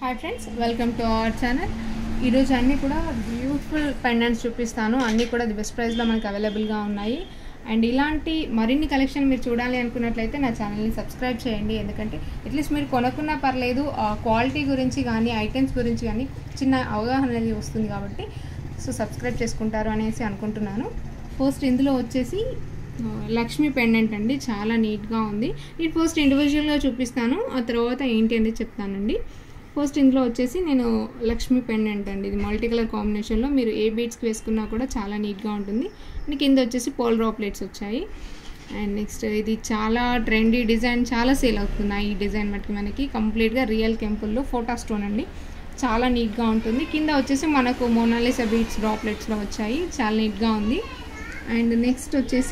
hi friends welcome to our channel ఈరోజు అన్నీ కూడా బ్యూటిఫుల్ పెండెంట్స్ చూపిస్తాను అన్నీ కూడా ది బెస్ట్ ప్రైస్లో మనకి అవైలబుల్గా ఉన్నాయి అండ్ ఇలాంటి మరిన్ని కలెక్షన్ మీరు చూడాలి అనుకున్నట్లయితే నా ఛానల్ని సబ్స్క్రైబ్ చేయండి ఎందుకంటే అట్లీస్ట్ మీరు కొనుక్కున్నా పర్లేదు క్వాలిటీ గురించి కానీ ఐటమ్స్ గురించి కానీ చిన్న అవగాహన అనేది వస్తుంది కాబట్టి సో సబ్స్క్రైబ్ చేసుకుంటారు అనేసి అనుకుంటున్నాను ఫస్ట్ ఇందులో వచ్చేసి ఆ, లక్ష్మీ పెండెంట్ అండి చాలా నీట్గా ఉంది ఇది ఫస్ట్ ఇండివిజువల్గా చూపిస్తాను ఆ తర్వాత ఏంటి అనేది చెప్తానండి ఫస్ట్ ఇందులో వచ్చేసి నేను లక్ష్మీ పెండెంట్ అండి ఇది మల్టీ కలర్ కాంబినేషన్లో మీరు ఏ బీట్స్కి వేసుకున్నా కూడా చాలా నీట్గా ఉంటుంది అండ్ కింద వచ్చేసి పోల్ డ్రాప్లెట్స్ వచ్చాయి అండ్ నెక్స్ట్ ఇది చాలా ట్రెండీ డిజైన్ చాలా సేల్ అవుతున్నాయి ఈ డిజైన్ మటుకు మనకి కంప్లీట్గా రియల్ కెంపుల్లో ఫోటో స్టోన్ అండి చాలా నీట్గా ఉంటుంది కింద వచ్చేసి మనకు మోనాలిసా బీట్స్ డ్రాప్లెట్స్లో వచ్చాయి చాలా నీట్గా ఉంది అండ్ నెక్స్ట్ వచ్చేసి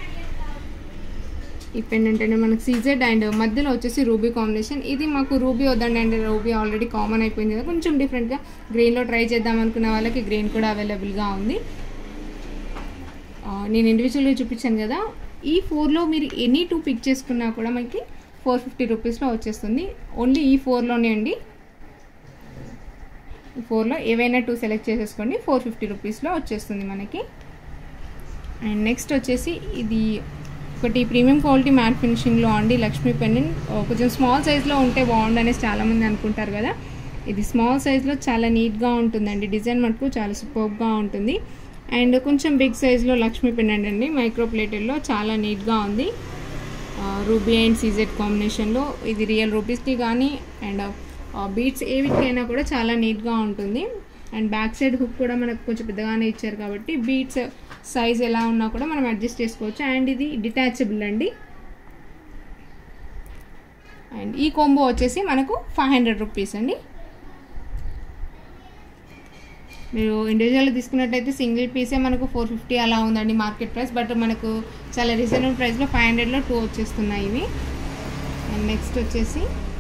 ఈ పెండెంట్ అంటే మనకి సీజెడ్ అండ్ మధ్యలో వచ్చేసి రూబీ కాంబినేషన్ ఇది మాకు రూబీ వద్దండి అండ్ రూబీ ఆల్రెడీ కామన్ అయిపోయింది కదా కొంచెం డిఫరెంట్గా గ్రీన్లో ట్రై చేద్దాం అనుకున్న వాళ్ళకి గ్రీన్ కూడా అవైలబుల్గా ఉంది ఆ, నేను ఇండివిజువల్గా చూపించాను కదా ఈ ఫోర్లో మీరు ఎనీ టూ పిక్ చేసుకున్నా కూడా మనకి ఫోర్ ఫిఫ్టీ రూపీస్లో వచ్చేస్తుంది ఓన్లీ ఈ ఫోర్లోనే అండి ఈ ఫోర్లో ఏవైనా టూ సెలెక్ట్ చేసేసుకోండి ఫోర్ ఫిఫ్టీ రూపీస్లో వచ్చేస్తుంది మనకి అండ్ నెక్స్ట్ వచ్చేసి ఇది ఒకటి ప్రీమియం క్వాలిటీ మ్యాట్ ఫినిషింగ్లో అండి లక్ష్మీ పెండెంట్ కొంచెం స్మాల్ సైజ్లో ఉంటే బాగుండు అనేసి చాలామంది అనుకుంటారు కదా ఇది స్మాల్ సైజ్లో చాలా నీట్గా ఉంటుందండి డిజైన్ మటుకు చాలా సూపర్గా ఉంటుంది అండ్ కొంచెం బిగ్ సైజ్లో లక్ష్మీ పెండెంట్ అండి మైక్రో ప్లేటెడ్లో చాలా నీట్గా ఉంది రూబీ అండ్ సీజెడ్ కాంబినేషన్లో ఇది రియల్ రూపీస్కి కానీ అండ్ బీట్స్ ఏ వీటికైనా కూడా చాలా నీట్గా ఉంటుంది అండ్ బ్యాక్ సైడ్ హుక్ కూడా మనకు కొంచెం పెద్దగానే ఇచ్చారు కాబట్టి బీట్స్ సైజ్ ఎలా ఉన్నా కూడా మనం అడ్జస్ట్ చేసుకోవచ్చు అండ్ ఇది డిటాచబుల్ అండి అండ్ ఈ కాంబో వచ్చేసి మనకు ఫైవ్ హండ్రెడ్ రూపీస్ అండి మీరు ఇండివిజువల్ తీసుకున్నట్టయితే సింగిల్ పీసే మనకు ఫోర్ ఫిఫ్టీ అలా ఉందండి మార్కెట్ ప్రైస్ బట్ మనకు చాలా రీజనబుల్ ప్రైస్లో ఫైవ్ హండ్రెడ్లో టూ వచ్చేస్తున్నాయి ఇవి అండ్ నెక్స్ట్ వచ్చేసి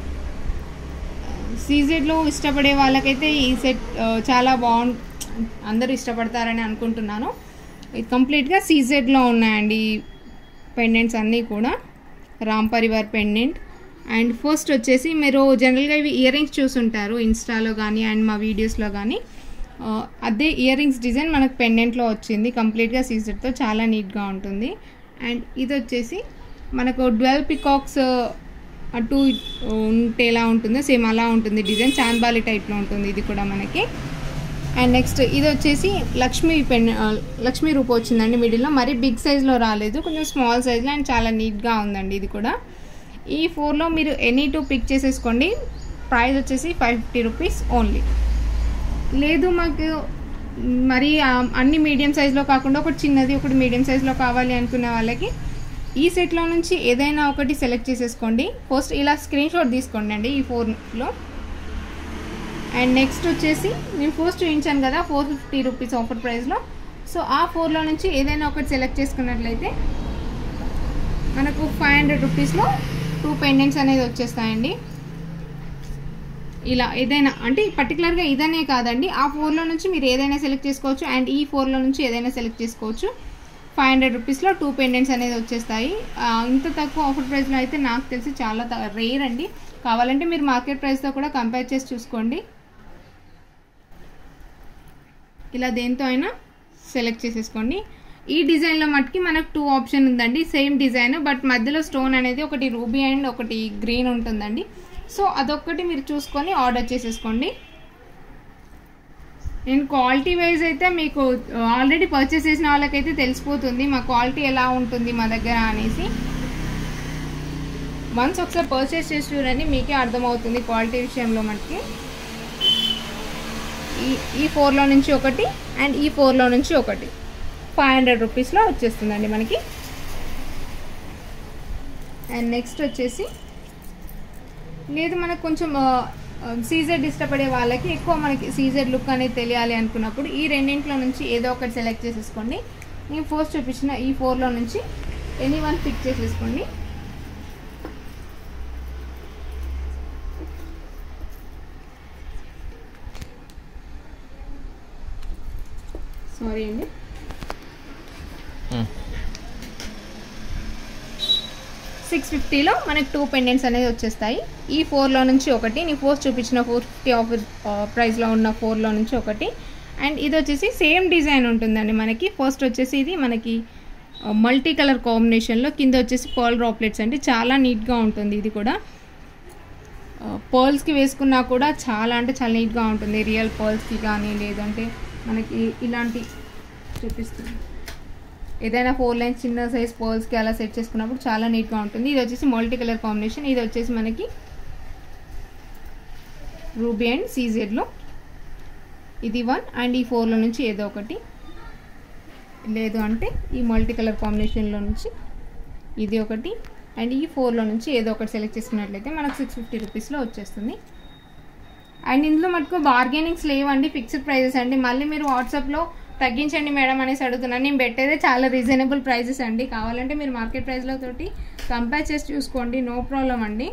సీజెడ్లో ఇష్టపడే వాళ్ళకైతే ఈ సెట్ ఆ, చాలా బాగు అందరూ ఇష్టపడతారని అనుకుంటున్నాను ఇది కంప్లీట్గా సీజెడ్లో ఉన్నాయండి పెండెంట్స్ అన్నీ కూడా Ram Parivar pendant and first వచ్చేసి మీరు జనరల్గా ఇవి ఇయర్ రింగ్స్ చూసుంటారు ఇన్స్టాలో కానీ అండ్ మా వీడియోస్లో కానీ ఆ, అదే ఇయర్ రింగ్స్ డిజైన్ మనకు పెండెంట్లో వచ్చింది కంప్లీట్గా సీజెడ్తో చాలా నీట్గా ఉంటుంది అండ్ ఇది వచ్చేసి మనకు ట్వెల్వ్ పికాక్స్ అటు ఉంటే ఎలా ఉంటుందో సేమ్ అలా ఉంటుంది డిజైన్ చాంద్బాలి టైప్లో ఉంటుంది ఇది కూడా మనకి అండ్ నెక్స్ట్ ఇది వచ్చేసి లక్ష్మీ పెన్ ఆ, లక్ష్మీ రూప వచ్చిందండి మిడిల్లో మరీ బిగ్ సైజ్లో రాలేదు కొంచెం స్మాల్ సైజ్లో అండ్ చాలా నీట్గా ఉందండి ఇది కూడా ఈ ఫోర్లో మీరు ఎనీ టూ పిక్ చేసేసుకోండి ప్రైస్ వచ్చేసి ఫైవ్ ఫిఫ్టీ రూపీస్ ఓన్లీ లేదు మాకు మరి ఆ, అన్ని మీడియం సైజులో కాకుండా ఒకటి చిన్నది ఒకటి మీడియం సైజులో కావాలి అనుకునే వాళ్ళకి ఈ సెట్లో నుంచి ఏదైనా ఒకటి సెలెక్ట్ చేసేసుకోండి ఫస్ట్ ఇలా స్క్రీన్ షాట్ తీసుకోండి అండి ఈ ఫోర్లో అండ్ నెక్స్ట్ వచ్చేసి నేను ఫస్ట్ చూపించాను కదా ఫోర్ ఫిఫ్టీ రూపీస్ ఆఫర్ ప్రైస్లో సో ఆ ఫోర్లో నుంచి ఏదైనా ఒకటి సెలెక్ట్ చేసుకున్నట్లయితే మనకు ఫైవ్ హండ్రెడ్ రూపీస్లో టూ పెండెంట్స్ అనేది వచ్చేస్తాయండి ఇలా ఏదైనా అంటే పర్టికులర్గా ఇదనే కాదండి ఆ ఫోర్లో నుంచి మీరు ఏదైనా సెలెక్ట్ చేసుకోవచ్చు అండ్ ఈ ఫోర్లో నుంచి ఏదైనా సెలెక్ట్ చేసుకోవచ్చు ఫైవ్ హండ్రెడ్ రూపీస్లో టూ పెండెంట్స్ అనేది వచ్చేస్తాయి ఆ, ఇంత తక్కువ ఆఫర్ ప్రైస్లో అయితే నాకు తెలిసి చాలా రేర్ అండి కావాలంటే మీరు మార్కెట్ ప్రైస్తో కూడా కంపేర్ చేసి చూసుకోండి ఇలా దేంతో అయినా సెలెక్ట్ చేసేసుకోండి ఈ డిజైన్లో మటుకి మనకు టూ ఆప్షన్ ఉందండి సేమ్ డిజైన్ బట్ మధ్యలో స్టోన్ అనేది ఒకటి రూబీ అండ్ ఒకటి గ్రీన్ ఉంటుందండి సో అదొక్కటి మీరు చూసుకొని ఆర్డర్ చేసేసుకోండి నేను క్వాలిటీ వైజ్ అయితే మీకు ఆల్రెడీ పర్చేస్ చేసిన వాళ్ళకైతే తెలిసిపోతుంది మా క్వాలిటీ ఎలా ఉంటుంది మా దగ్గర అనేసి వన్స్ ఒకసారి పర్చేస్ చేసి చూడండి మీకే అర్థమవుతుంది క్వాలిటీ విషయంలో మనకి ఈ ఈ ఫోర్లో నుంచి ఒకటి అండ్ ఈ ఫోర్లో నుంచి ఒకటి ఫైవ్ హండ్రెడ్ రూపీస్లో వచ్చేస్తుందండి మనకి అండ్ నెక్స్ట్ వచ్చేసి లేదు మనకు కొంచెం సీజెడ్ ఇష్టపడే వాళ్ళకి ఎక్కువ మనకి సీజెడ్ లుక్ అనేది తెలియాలి అనుకున్నప్పుడు ఈ రెండింటిలో నుంచి ఏదో ఒకటి సెలెక్ట్ చేసేసుకోండి నేను ఫస్ట్ చూపించిన ఈ ఫోర్లో నుంచి ఎనీ వన్ పిక్ చేసేసుకోండి సారీ అండి సిక్స్ ఫిఫ్టీలో మనకి టూ పెండెంట్స్ అనేది వచ్చేస్తాయి ఈ ఫోర్లో నుంచి ఒకటి నేను ఫోర్ చూపించిన ఫోర్ ఫిఫ్టీ ఆఫర్ ప్రైస్లో ఉన్న ఫోర్లో నుంచి ఒకటి అండ్ ఇది వచ్చేసి సేమ్ డిజైన్ ఉంటుందండి మనకి ఫస్ట్ వచ్చేసి ఇది మనకి మల్టీ కలర్ కాంబినేషన్లో కింద వచ్చేసి పర్ల్ డ్రాప్లెట్స్ అండి చాలా నీట్గా ఉంటుంది ఇది కూడా పర్ల్స్కి వేసుకున్నా కూడా చాలా అంటే చాలా నీట్గా ఉంటుంది రియల్ పర్ల్స్కి కానీ లేదంటే మనకి ఇలాంటి చూపిస్తుంది ఏదైనా ఫోర్ లైన్స్ చిన్న సైజ్ పర్ల్స్కి అలా సెట్ చేసుకున్నప్పుడు చాలా నీట్గా ఉంటుంది ఇది వచ్చేసి మల్టీ కలర్ కాంబినేషన్ ఇది వచ్చేసి మనకి రూబీ అండ్ సీజెడ్లో ఇది వన్ అండ్ ఈ ఫోర్లో నుంచి ఏదో ఒకటి లేదు అంటే ఈ మల్టీ కలర్ కాంబినేషన్లో నుంచి ఇది ఒకటి అండ్ ఈ ఫోర్లో నుంచి ఏదో ఒకటి సెలెక్ట్ చేసుకున్నట్లయితే మనకు సిక్స్ ఫిఫ్టీ రూపీస్లో వచ్చేస్తుంది అండ్ ఇందులో మటుకు బార్గెనింగ్స్ లేవండి ఫిక్స్డ్ ప్రైజెస్ అండి మళ్ళీ మీరు వాట్సాప్లో తగ్గించండి మేడం అనేసి అడుగుతున్నాను నేను పెట్టేదే చాలా రీజనబుల్ ప్రైజెస్ అండి కావాలంటే మీరు మార్కెట్ ప్రైస్లో తోటి కంపేర్ చేసి చూసుకోండి నో ప్రాబ్లం అండి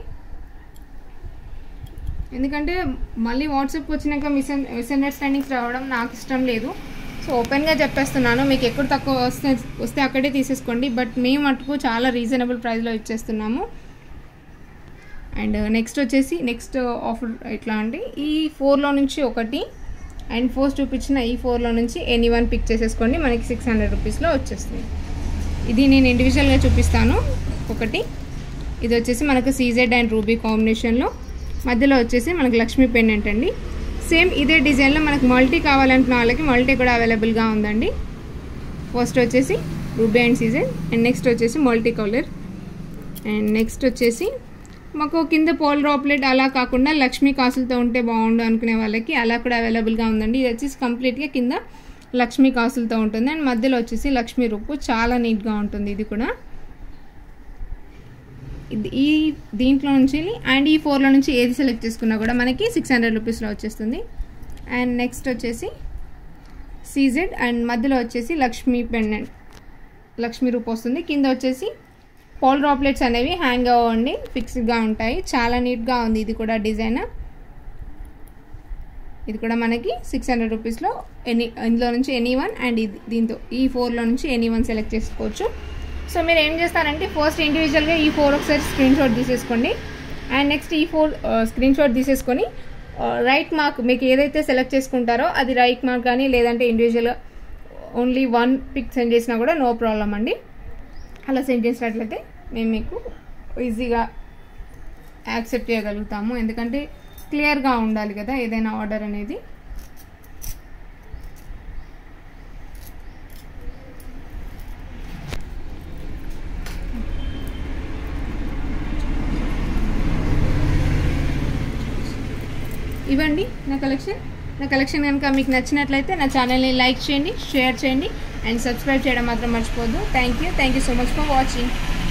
ఎందుకంటే మళ్ళీ వాట్సాప్ వచ్చినాక మిస్ మిస్అండర్స్టాండింగ్స్ రావడం నాకు ఇష్టం లేదు సో ఓపెన్గా చెప్పేస్తున్నాను మీకు ఎక్కడ తక్కువ వస్తే వస్తే అక్కడే తీసేసుకోండి బట్ మేము మటుకు చాలా రీజనబుల్ ప్రైస్లో ఇచ్చేస్తున్నాము అండ్ నెక్స్ట్ వచ్చేసి నెక్స్ట్ ఆఫర్ ఎట్లా అంటే ఈ ఫోర్లో నుంచి ఒకటి అండ్ ఫోర్ చూపించిన ఈ ఫోర్లో నుంచి ఎనీ వన్ పిక్ చేసేసుకోండి మనకి సిక్స్ హండ్రెడ్ రూపీస్లో వచ్చేస్తుంది ఇది నేను ఇండివిజువల్గా చూపిస్తాను ఒకటి ఇది వచ్చేసి మనకు సీజెడ్ అండ్ రూబీ కాంబినేషన్లో మధ్యలో వచ్చేసి మనకు లక్ష్మీ పెండెంట్ అండి సేమ్ ఇదే డిజైన్లో మనకు మల్టీ కావాలనుకున్న వాళ్ళకి మల్టీ కూడా అవైలబుల్గా ఉందండి ఫస్ట్ వచ్చేసి ruby and CZ and next వచ్చేసి మల్టీ కలర్ అండ్ నెక్స్ట్ వచ్చేసి మాకు కింద పోల్ డ్రాప్లెట్ అలా కాకుండా లక్ష్మీ కాసులతో ఉంటే బాగుండు అనుకునే వాళ్ళకి అలా కూడా అవైలబుల్గా ఉందండి ఇది వచ్చేసి కంప్లీట్గా కింద లక్ష్మీ కాసులతో ఉంటుంది అండ్ మధ్యలో వచ్చేసి లక్ష్మీ రూపు చాలా నీట్గా ఉంటుంది ఇది కూడా ఇది ఈ దీంట్లో నుంచి అండ్ ఈ ఫోర్లో నుంచి ఏది సెలెక్ట్ చేసుకున్నా కూడా మనకి సిక్స్ హండ్రెడ్ రూపీస్లో వచ్చేస్తుంది అండ్ నెక్స్ట్ వచ్చేసి సీజెడ్ అండ్ మధ్యలో వచ్చేసి లక్ష్మీ పెండెంట్ లక్ష్మీ రూప్ వస్తుంది కింద వచ్చేసి పోల్ డ్రాప్లెట్స్ అనేవి హ్యాంగ్ అవ్వండి ఫిక్స్డ్గా ఉంటాయి చాలా నీట్గా ఉంది ఇది కూడా డిజైన్ ఇది కూడా మనకి సిక్స్ హండ్రెడ్ రూపీస్లో ఎనీ ఇందులో నుంచి ఎనీ వన్ అండ్ ఇది దీంతో ఈ ఫోర్లో నుంచి ఎనీ వన్ సెలెక్ట్ చేసుకోవచ్చు సో మీరు ఏం చేస్తారంటే ఫస్ట్ ఇండివిజువల్గా ఈ ఫోర్ ఒకసారి స్క్రీన్ షాట్ తీసేసుకోండి అండ్ నెక్స్ట్ ఈ ఫోర్ స్క్రీన్ షాట్ తీసేసుకొని రైట్ మార్క్ మీకు ఏదైతే సెలెక్ట్ చేసుకుంటారో అది రైట్ మార్క్ కానీ లేదంటే ఇండివిజువల్గా ఓన్లీ వన్ పిక్ సెండ్ చేసినా కూడా నో ప్రాబ్లం అండి అలా సెండ్ చేసినట్లయితే మేము మీకు ఈజీగా యాక్సెప్ట్ చేయగలుగుతాము ఎందుకంటే క్లియర్గా ఉండాలి కదా ఏదైనా ఆర్డర్ అనేది ఇవ్వండి నా కలెక్షన్ నా కలెక్షన్ కనుక మీకు నచ్చినట్లయితే నా ఛానల్ని లైక్ చేయండి షేర్ చేయండి అండ్ సబ్స్క్రైబ్ చేయడం మాత్రం మర్చిపోద్దు thank you thank you so much for watching